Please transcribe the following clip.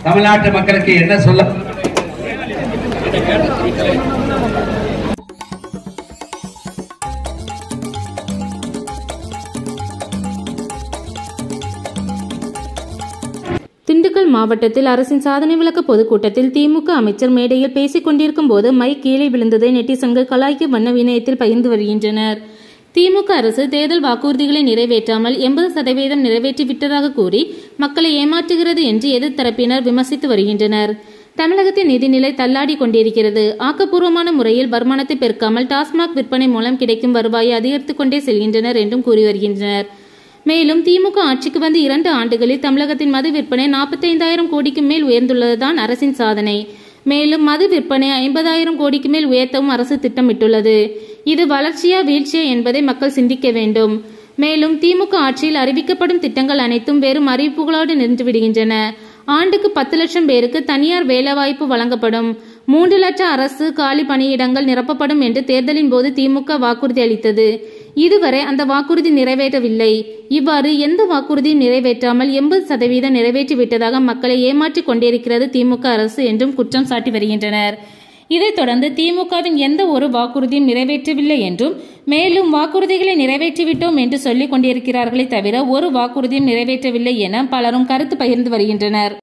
தமிழ்நாட்டு மக்களுக்கு என்ன சொல்ல திண்டுக்கல் மாவட்டத்தில் அரசின் சாதனை விளக்க பொதுக்கூட்டத்தில் திமுக அமைச்சர் மேடையில் பேசிக் கொண்டிருக்கும் போது மைக் கீழே விழுந்ததை நெட்டிசன்கள் கலாய்க்கு வண்ண வினயத்தில் பகிர்ந்து வருகின்றனர் திமுக அரசு தேர்தல் வாக்குறுதிகளை நிறைவேற்றாமல் எண்பது சதவீதம் நிறைவேற்றி விட்டதாக கூறி மக்களை ஏமாற்றுகிறது என்று எதிர்த்தரப்பினர் விமர்சித்து வருகின்றனர் தமிழகத்தின் நிதிநிலை தள்ளாடி கொண்டிருக்கிறது ஆக்கப்பூர்வமான முறையில் வருமானத்தை பெருக்காமல் டாஸ்மாக் விற்பனை மூலம் கிடைக்கும் வருவாயை அதிகரித்துக் கொண்டே செல்கின்றனர் என்றும் கூறி வருகின்றனர் மேலும் திமுக ஆட்சிக்கு வந்து இரண்டு ஆண்டுகளில் தமிழகத்தின் மது விற்பனை நாற்பத்தைந்தாயிரம் கோடிக்கு மேல் உயர்ந்துள்ளதுதான் அரசின் சாதனை மேலும் மது விற்பனை ஐம்பதாயிரம் கோடிக்கு மேல் உயர்த்தவும் அரசு திட்டமிட்டுள்ளது இது வளர்ச்சியா வீழ்ச்சியா என்பதை மக்கள் சிந்திக்க வேண்டும் மேலும் திமுக ஆட்சியில் அறிவிக்கப்படும் திட்டங்கள் அனைத்தும் வெறும் அறிவிப்புகளோடு நின்று விடுகின்றன ஆண்டுக்கு பத்து லட்சம் பேருக்கு தனியார் வேலைவாய்ப்பு வழங்கப்படும் மூன்று லட்சம் அரசு காலி பணியிடங்கள் நிரப்பப்படும் என்று தேர்தலின் போது திமுக வாக்குறுதி அளித்தது இதுவரை அந்த வாக்குறுதி நிறைவேறவில்லை இவ்வாறு எந்த வாக்குறுதியும் நிறைவேற்றாமல் எண்பது சதவீதம் நிறைவேற்றி விட்டதாக மக்களை ஏமாற்றிக் கொண்டிருக்கிறது திமுக அரசு என்றும் குற்றம் சாட்டி வருகின்றனர் இதைத் தொடர்ந்து திமுகவின் எந்த ஒரு வாக்குறுதியும் நிறைவேற்றவில்லை என்றும் மேலும் வாக்குறுதிகளை நிறைவேற்றிவிட்டோம் என்று சொல்லிக் கொண்டிருக்கிறார்களே தவிர ஒரு வாக்குறுதியும் நிறைவேற்றவில்லை என பலரும் கருத்து பகிர்ந்து வருகின்றனர்